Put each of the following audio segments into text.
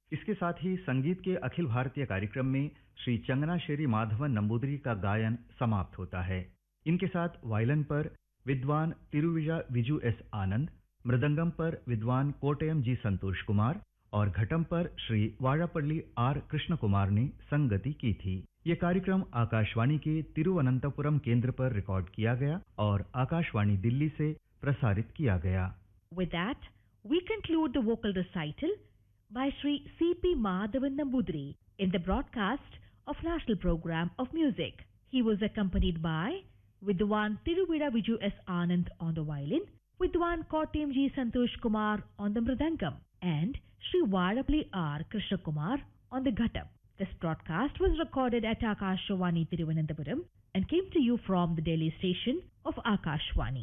इसके साथ ही संगीत के अखिल भारतीय कार्यक्रम में श्री चंगना शेरी माधवन नंबूदरी का गायन समाप्त होता है इनके साथ वायलिन पर विद्वान तिरुविजा विजू एस आनंद मृदंगम पर विद्वान कोटयम जी संतोष कुमार और घटम पर श्री वाड़ापल्ली आर कृष्ण कुमार ने संगति की थी ये कार्यक्रम आकाशवाणी के तिरुवनंतपुरम केंद्र पर रिकॉर्ड किया गया और आकाशवाणी दिल्ली से प्रसारित किया गया With that, we conclude the vocal recital by Sri C.P. Madhavan Nambudri in the broadcast of National Program of Music. He was accompanied by Vidwan Tiruvida Viju S. Anand on the violin, Vidwan Kottayam G. Santosh Kumar on the mridangam, and Sri Vadapalli R. Krishna Kumar on the ghatam. This broadcast was recorded at Akashwani Tiruvananthapuram and came to you from the Delhi station of Akashwani.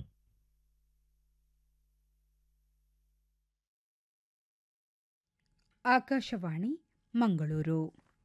Akashvani Mangaluru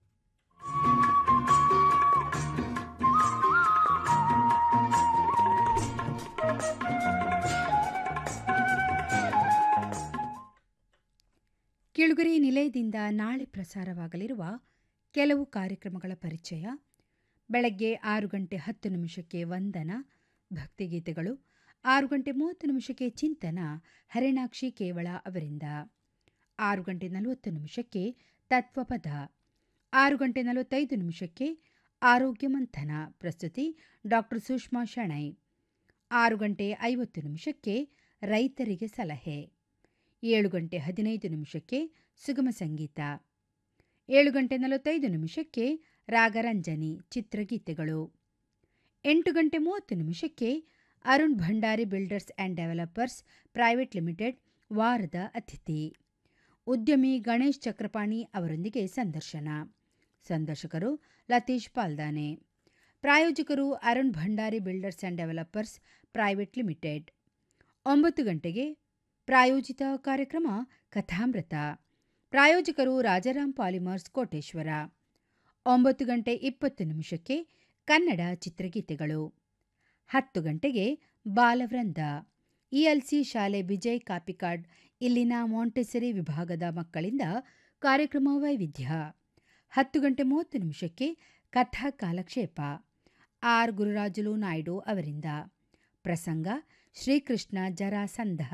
ಕಿಳುಗರಿ ನಿಲಯದಿಂದ ನಾಳೆ ಪ್ರಸಾರವಾಗಲಿರುವ ಕೆಲವು ಕಾರ್ಯಕ್ರಮಗಳ ಪರಿಚಯ ಬೆಳಗ್ಗೆ ಆರು ಗಂಟೆ ಹತ್ತು ನಿಮಿಷಕ್ಕೆ ವಂದನ ಭಕ್ತಿಗೀತೆಗಳು ಆರು ಗಂಟೆ ಮೂವತ್ತು ನಿಮಿಷಕ್ಕೆ ಚಿಂತನ ಹರಿಣಾಕ್ಷಿ ಕೇವಳ ಅವರಿಂದ ಆರು ಗಂಟೆ ನಲವತ್ತು ನಿಮಿಷಕ್ಕೆ ತತ್ವಪದ ಆರು ಗಂಟೆ ನಲವತ್ತೈದು ನಿಮಿಷಕ್ಕೆ ಆರೋಗ್ಯ ಮಂಥನ ಪ್ರಸ್ತುತಿ ಡಾಕ್ಟರ್ ಸುಷ್ಮಾ ಶಣೈ ಆರು ಗಂಟೆ ಐವತ್ತು ನಿಮಿಷಕ್ಕೆ ರೈತರಿಗೆ ಸಲಹೆ ಏಳು ಗಂಟೆ ಹದಿನೈದು ನಿಮಿಷಕ್ಕೆ ಸುಗಮ ಸಂಗೀತ ಏಳು ಗಂಟೆ ನಲವತ್ತೈದು ನಿಮಿಷಕ್ಕೆ ರಾಗರಂಜನಿ ಚಿತ್ರಗೀತೆಗಳು ಎಂಟು ಗಂಟೆ ಮೂವತ್ತು ನಿಮಿಷಕ್ಕೆ Arun Bhandari builders and developers private limited ವಾರದ ಅತಿಥಿ ಉದ್ಯಮಿ ಗಣೇಶ್ ಚಕ್ರಪಾಣಿ ಅವರೊಂದಿಗೆ ಸಂದರ್ಶನ ಸಂದರ್ಶಕರು ಲತೀಶ್ ಪಾಲ್ದಾನೆ ಪ್ರಾಯೋಜಕರು Arun Bhandari builders and developers private limited ಒಂಬತ್ತು ಗಂಟೆಗೆ ಪ್ರಾಯೋಜಿತ ಕಾರ್ಯಕ್ರಮ ಕಥಾಮೃತ ಪ್ರಾಯೋಜಕರು ರಾಜಾರಾಮ್ ಪಾಲಿಮರ್ಸ್ ಕೋಟೇಶ್ವರ ಒಂಬತ್ತು ಗಂಟೆ ಇಪ್ಪತ್ತು ನಿಮಿಷಕ್ಕೆ ಕನ್ನಡ ಚಿತ್ರಗೀತೆಗಳು ಹತ್ತು ಗಂಟೆಗೆ ಬಾಲವೃಂದ ಇಎಲ್ಸಿ ಶಾಲೆ ವಿಜಯ್ ಕಾಪಿಕಾಡ್ ಇಲ್ಲಿನ ಮಾಂಟೆಸರಿ ವಿಭಾಗದ ಮಕ್ಕಳಿಂದ ಕಾರ್ಯಕ್ರಮ ವೈವಿಧ್ಯ ಹತ್ತು ಗಂಟೆ ಮೂವತ್ತು ನಿಮಿಷಕ್ಕೆ ಕಥಾ ಕಾಲಕ್ಷೇಪ ಆರ್ ಗುರುರಾಜುಲು ನಾಯ್ಡು ಅವರಿಂದ ಪ್ರಸಂಗ ಶ್ರೀಕೃಷ್ಣ ಜರಾಸಂಧ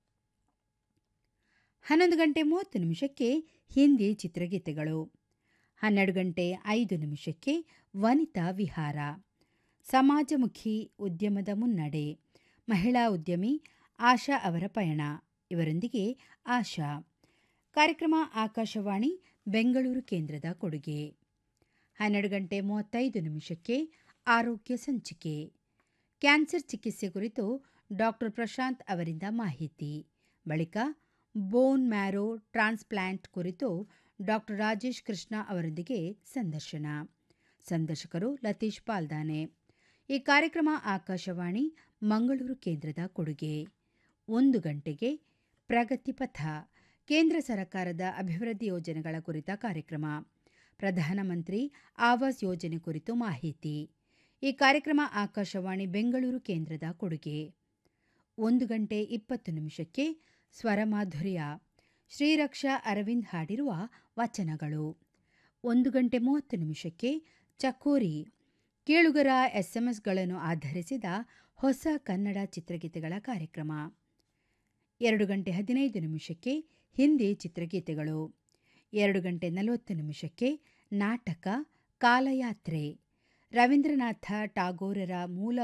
ಹನ್ನೊಂದು ಗಂಟೆ ಮೂವತ್ತು ನಿಮಿಷಕ್ಕೆ ಹಿಂದಿ ಚಿತ್ರಗೀತೆಗಳು ಹನ್ನೆರಡು ಗಂಟೆ ಐದು ನಿಮಿಷಕ್ಕೆ ವನಿತಾ ವಿಹಾರ ಸಮಾಜಮುಖಿ ಉದ್ಯಮದ ಮುನ್ನಡೆ ಮಹಿಳಾ ಉದ್ಯಮಿ ಆಶಾ ಅವರ ಪಯಣ ಇವರೊಂದಿಗೆ ಆಶಾ ಕಾರ್ಯಕ್ರಮ ಆಕಾಶವಾಣಿ ಬೆಂಗಳೂರು ಕೇಂದ್ರದ ಕೊಡುಗೆ ಹನ್ನೆರಡು ಗಂಟೆ ಮೂವತ್ತೈದು ನಿಮಿಷಕ್ಕೆ ಆರೋಗ್ಯ ಸಂಚಿಕೆ ಕ್ಯಾನ್ಸರ್ ಚಿಕಿತ್ಸೆ ಕುರಿತು ಡಾಕ್ಟರ್ ಪ್ರಶಾಂತ್ ಅವರಿಂದ ಮಾಹಿತಿ ಬಳಿಕ ಬೋನ್ ಮ್ಯಾರೋ ಟ್ರಾನ್ಸ್ಪ್ಲಾಂಟ್ ಕುರಿತು ಡಾಕ್ಟರ್ ರಾಜೇಶ್ ಕೃಷ್ಣ ಅವರೊಂದಿಗೆ ಸಂದರ್ಶನ ಸಂದರ್ಶಕರು ಲತೀಶ್ ಪಾಲ್ದಾನೆ ಈ ಕಾರ್ಯಕ್ರಮ ಆಕಾಶವಾಣಿ ಮಂಗಳೂರು ಕೇಂದ್ರದ ಕೊಡುಗೆ ಒಂದು ಗಂಟೆಗೆ ಪ್ರಗತಿ ಪಥ ಕೇಂದ್ರ ಸರ್ಕಾರದ ಅಭಿವೃದ್ಧಿ ಯೋಜನೆಗಳ ಕುರಿತ ಕಾರ್ಯಕ್ರಮ ಪ್ರಧಾನಮಂತ್ರಿ ಆವಾಸ್ ಯೋಜನೆ ಕುರಿತು ಮಾಹಿತಿ ಈ ಕಾರ್ಯಕ್ರಮ ಆಕಾಶವಾಣಿ ಬೆಂಗಳೂರು ಕೇಂದ್ರದ ಕೊಡುಗೆ ಒಂದು ಗಂಟೆ ಇಪ್ಪತ್ತು ನಿಮಿಷಕ್ಕೆ ಸ್ವರಮಾಧುರ್ಯ ಶ್ರೀರಕ್ಷಾ ಅರವಿಂದ್ ಹಾಡಿರುವ ವಚನಗಳು ಒಂದು ಗಂಟೆ ಮೂವತ್ತು ನಿಮಿಷಕ್ಕೆ ಚಕೋರಿ ಕೇಳುಗರ ಎಸ್ಎಂಎಸ್ಗಳನ್ನು ಆಧರಿಸಿದ ಹೊಸ ಕನ್ನಡ ಚಿತ್ರಗೀತೆಗಳ ಕಾರ್ಯಕ್ರಮ ಎರಡು ಗಂಟೆ ಹದಿನೈದು ನಿಮಿಷಕ್ಕೆ ಹಿಂದಿ ಚಿತ್ರಗೀತೆಗಳು ಎರಡು ಗಂಟೆ ನಲವತ್ತು ನಿಮಿಷಕ್ಕೆ ನಾಟಕ ಕಾಲಯಾತ್ರೆ ರವೀಂದ್ರನಾಥ ಟಾಗೋರರ ಮೂಲ